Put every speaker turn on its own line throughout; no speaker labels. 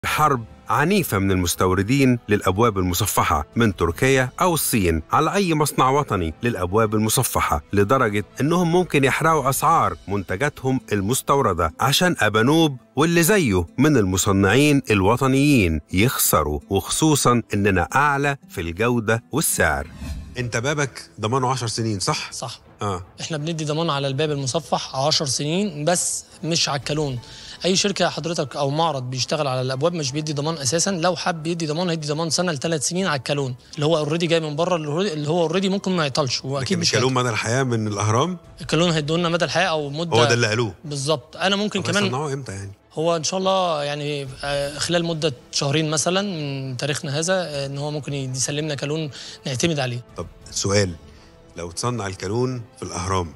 حرب عنيفة من المستوردين للأبواب المصفحة من تركيا أو الصين على أي مصنع وطني للأبواب المصفحة لدرجة إنهم ممكن يحرقوا أسعار منتجاتهم المستوردة عشان أبانوب واللي زيه من المصنعين الوطنيين يخسروا وخصوصا إننا أعلى في الجودة والسعر
انت بابك ضمانه 10 سنين صح؟
صح
اه
احنا بندي ضمان على الباب المصفح 10 سنين بس مش على الكالون اي شركه حضرتك او معرض بيشتغل على الابواب مش بيدي ضمان اساسا لو حب يدي ضمان هيدي ضمان سنه لثلاث سنين على الكالون اللي هو اوريدي جاي من بره اللي هو اوريدي ممكن ما يعطلش واكيد
لكن
مش
الكالون
هيعطل.
مدى الحياه من الاهرام
الكالون هيدوه لنا مدى الحياه او مده
هو ده اللي قالوه
بالظبط انا ممكن
طب
كمان
هيصنعوه امتى يعني؟
هو ان شاء الله يعني آه، خلال مده شهرين مثلا من تاريخنا هذا آه، ان هو ممكن يسلمنا كالون نعتمد عليه
طب سؤال لو تصنع الكالون في الاهرام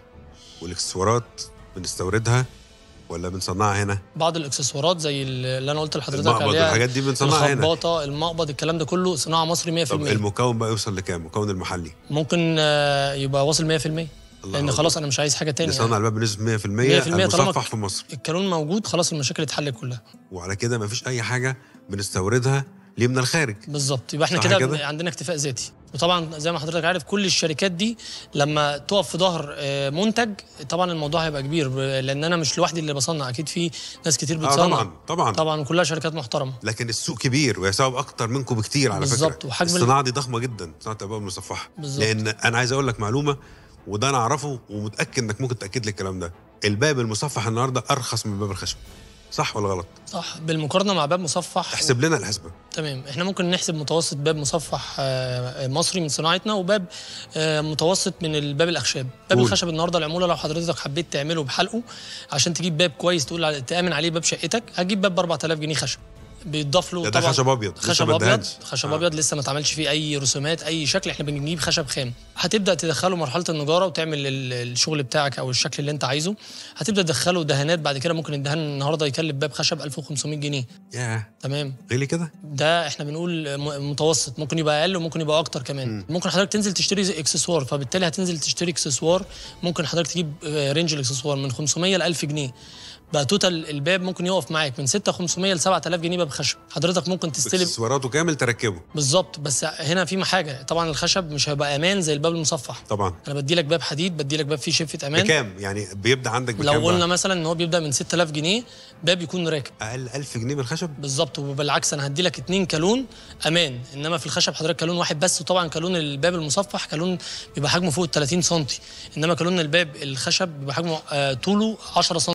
والاكسسوارات بنستوردها ولا بنصنعها هنا؟
بعض الاكسسوارات زي اللي انا قلت لحضرتك
المقبض
عليها
والحاجات دي بنصنعها هنا
الخباطه المقبض الكلام ده كله صناعه مصري 100%
طب المكون بقى يوصل لكام؟ المكون المحلي
ممكن آه، يبقى واصل 100%
الله
لان
أكبر.
خلاص انا مش عايز حاجه تانية
نصنع
يعني.
الباب بنسبه 100%
100% طالما
المصفح في مصر
الكالون موجود خلاص المشاكل اتحلت كلها
وعلى كده مفيش اي حاجه بنستوردها ليه من الخارج
بالظبط يبقى احنا
صح
كده
كده؟
بن- عندنا اكتفاء ذاتي وطبعا زي ما حضرتك عارف كل الشركات دي لما تقف في ظهر آه، منتج طبعا الموضوع هيبقى كبير ب- لان انا مش لوحدي اللي بصنع اكيد في ناس كتير
اه
بتصنع
طبعا طبعا
طبعا كلها شركات محترمه
لكن السوق كبير ويساوي اكتر منكم بكتير على
بالظبط،
فكره
وحجم ال-
الصناعه دي ضخمه جدا صناعه الابواب المصفحه
بالظبط.
لان انا عايز اقول لك معلومه وده انا اعرفه ومتاكد انك ممكن تاكد لي الكلام ده الباب المصفح النهارده ارخص من الباب الخشب صح ولا غلط
صح بالمقارنه مع باب مصفح
احسب لنا الحسبه
تمام احنا ممكن نحسب متوسط باب مصفح آه، مصري من صناعتنا وباب آه، متوسط من الباب الاخشاب باب
قول.
الخشب النهارده العموله لو حضرتك حبيت تعمله بحلقه عشان تجيب باب كويس تقول على- تامن عليه باب شقتك هتجيب باب ب 4000 جنيه خشب بيتضاف له
ده, ده
طبعا
خشب ابيض لسه
خشب
ما
ابيض
ادهنش.
خشب
آه.
ابيض لسه ما اتعملش فيه اي رسومات اي شكل احنا بنجيب خشب خام هتبدا تدخله مرحله النجاره وتعمل ال- الشغل بتاعك او الشكل اللي انت عايزه هتبدا تدخله دهانات بعد كده ممكن الدهان النهارده يكلف باب خشب 1500 جنيه
ياه
تمام
غلي كده
ده احنا بنقول م- متوسط ممكن يبقى اقل وممكن يبقى اكتر كمان
مم.
ممكن حضرتك تنزل تشتري زي اكسسوار فبالتالي هتنزل تشتري اكسسوار ممكن حضرتك تجيب آه، رينج الاكسسوار من 500 ل 1000 جنيه بقى توتال الباب ممكن يقف معاك من 6500 ل 7000 جنيه باب خشب حضرتك ممكن تستلم
اكسسواراته كامل تركبه
بالظبط بس هنا في حاجه طبعا الخشب مش هيبقى امان زي الباب المصفح
طبعا
انا بدي لك باب حديد بدي لك باب فيه شفه امان
بكام يعني بيبدا عندك بكام
لو قلنا
بقى؟
مثلا ان هو بيبدا من 6000 جنيه باب يكون راكب
اقل 1000 جنيه من الخشب
بالظبط وبالعكس انا هدي لك اتنين كالون امان انما في الخشب حضرتك كالون واحد بس وطبعا كالون الباب المصفح كالون بيبقى حجمه فوق ال 30 سم انما كالون الباب الخشب بيبقى حجمه آه طوله 10 سم